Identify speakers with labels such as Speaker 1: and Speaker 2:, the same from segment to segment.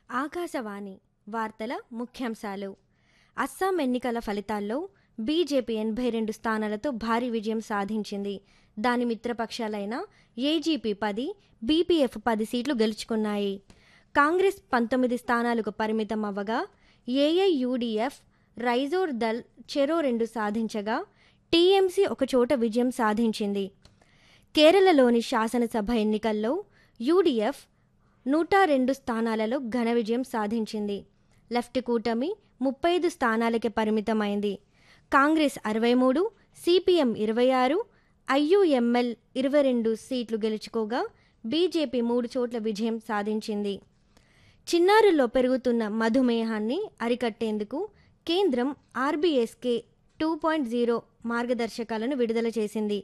Speaker 1: ఆకాశవాణి వార్తల ముఖ్యాంశాలు అస్సాం ఎన్నికల ఫలితాల్లో బీజేపీ ఎనభై రెండు స్థానాలతో భారీ విజయం సాధించింది దాని మిత్రపక్షాలైన ఏజీపీ పది బీపీఎఫ్ పది సీట్లు గెలుచుకున్నాయి కాంగ్రెస్ పంతొమ్మిది స్థానాలకు పరిమితం అవ్వగా ఏఐయూడీఎఫ్ రైజోర్ దల్ చెరో రెండు సాధించగా టీఎంసీ ఒకచోట విజయం సాధించింది కేరళలోని శాసనసభ ఎన్నికల్లో యూడీఎఫ్ నూట రెండు స్థానాలలో ఘన విజయం సాధించింది లెఫ్ట్ కూటమి ముప్పై ఐదు స్థానాలకే పరిమితమైంది కాంగ్రెస్ అరవై మూడు సిపిఎం ఇరవై ఆరు ఐయుఎంఎల్ ఇరవై రెండు సీట్లు గెలుచుకోగా బీజేపీ మూడు చోట్ల విజయం సాధించింది చిన్నారుల్లో పెరుగుతున్న మధుమేహాన్ని అరికట్టేందుకు కేంద్రం ఆర్బీఎస్కే టూ పాయింట్ జీరో మార్గదర్శకాలను విడుదల చేసింది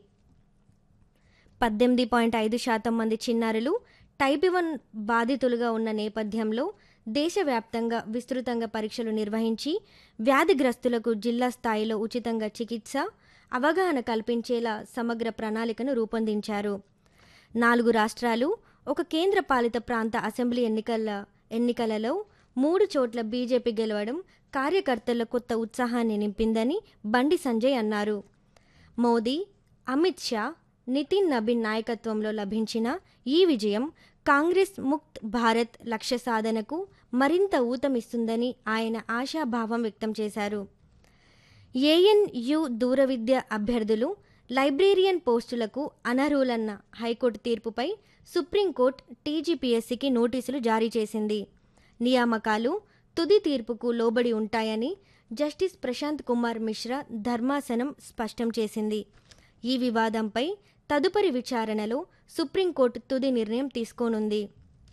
Speaker 1: పద్దెనిమిది పాయింట్ ఐదు శాతం మంది చిన్నారులు టైప్ వన్ బాధితులుగా ఉన్న నేపథ్యంలో దేశవ్యాప్తంగా విస్తృతంగా పరీక్షలు నిర్వహించి వ్యాధిగ్రస్తులకు జిల్లా స్థాయిలో ఉచితంగా చికిత్స అవగాహన కల్పించేలా సమగ్ర ప్రణాళికను రూపొందించారు నాలుగు రాష్ట్రాలు ఒక కేంద్రపాలిత ప్రాంత అసెంబ్లీ ఎన్నికల ఎన్నికలలో మూడు చోట్ల బీజేపీ గెలవడం కార్యకర్తల్లో కొత్త ఉత్సాహాన్ని నింపిందని బండి సంజయ్ అన్నారు మోదీ అమిత్ షా నితిన్ నబీన్ నాయకత్వంలో లభించిన ఈ విజయం కాంగ్రెస్ ముక్త్ భారత్ లక్ష్య సాధనకు మరింత ఊతమిస్తుందని ఆయన ఆశాభావం వ్యక్తం చేశారు ఏఎన్యు దూర విద్య అభ్యర్థులు లైబ్రేరియన్ పోస్టులకు అనర్హులన్న హైకోర్టు తీర్పుపై సుప్రీంకోర్టు టీజీపీఎస్సీకి నోటీసులు జారీ చేసింది నియామకాలు తుది తీర్పుకు లోబడి ఉంటాయని జస్టిస్ ప్రశాంత్ కుమార్ మిశ్రా ధర్మాసనం స్పష్టం చేసింది ఈ వివాదంపై తదుపరి విచారణలో సుప్రీంకోర్టు తుది నిర్ణయం తీసుకోనుంది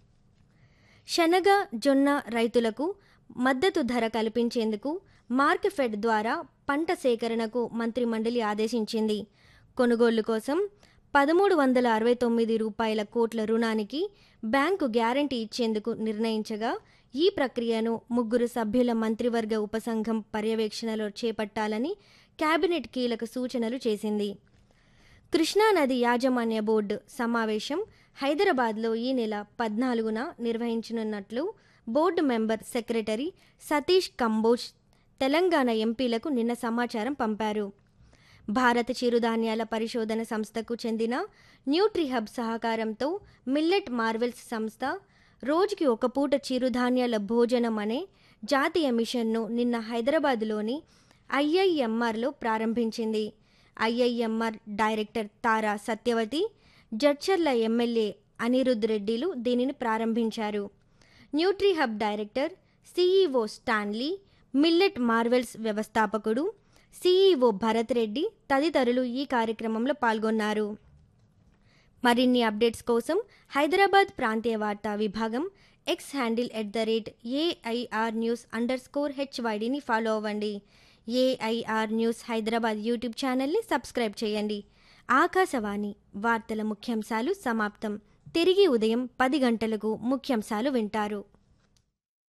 Speaker 1: శనగ జొన్న రైతులకు మద్దతు ధర కల్పించేందుకు మార్కెఫెడ్ ద్వారా పంట సేకరణకు మంత్రిమండలి ఆదేశించింది కొనుగోళ్లు కోసం పదమూడు వందల అరవై తొమ్మిది రూపాయల కోట్ల రుణానికి బ్యాంకు గ్యారంటీ ఇచ్చేందుకు నిర్ణయించగా ఈ ప్రక్రియను ముగ్గురు సభ్యుల మంత్రివర్గ ఉపసంఘం పర్యవేక్షణలో చేపట్టాలని కేబినెట్ కీలక సూచనలు చేసింది కృష్ణానది యాజమాన్య బోర్డు సమావేశం హైదరాబాద్లో ఈ నెల పద్నాలుగున నిర్వహించనున్నట్లు board member secretary Satish Kamboj Telangana ఎంపీలకు నిన్న సమాచారం పంపారు భారత చిరుధాన్యాల పరిశోధన సంస్థకు చెందిన న్యూట్రీహబ్ సహకారంతో మిల్లెట్ మార్వెల్స్ సంస్థ రోజుకి ఒక పూట చిరుధాన్యాల భోజనం అనే జాతీయ మిషన్ను నిన్న హైదరాబాద్లోని ఐఐఎంఆర్లో ప్రారంభించింది IIMR director Tara Satyavathi Jadcherla MLA Anirudh రెడ్డిలు దీనిని ప్రారంభించారు Nutrihub director CEO Stanley millet marvels వ్యవస్థాపకుడు సిఈఓ భరత్ రెడ్డి తదితరులు ఈ కార్యక్రమంలో పాల్గొన్నారు మరిన్ని అప్డేట్స్ కోసం హైదరాబాద్ ప్రాంతీయ వార్తా విభాగం X handle at the rate AIR news underscore స్కోర్ హెచ్వైడిని ఫాలో అవ్వండి ఏఐఆర్ న్యూస్ హైదరాబాద్ యూట్యూబ్ ఛానల్ని సబ్స్క్రైబ్ చేయండి ఆకాశవాణి వార్తల ముఖ్యాంశాలు సమాప్తం తిరిగి ఉదయం పది గంటలకు ముఖ్యాంశాలు వింటారు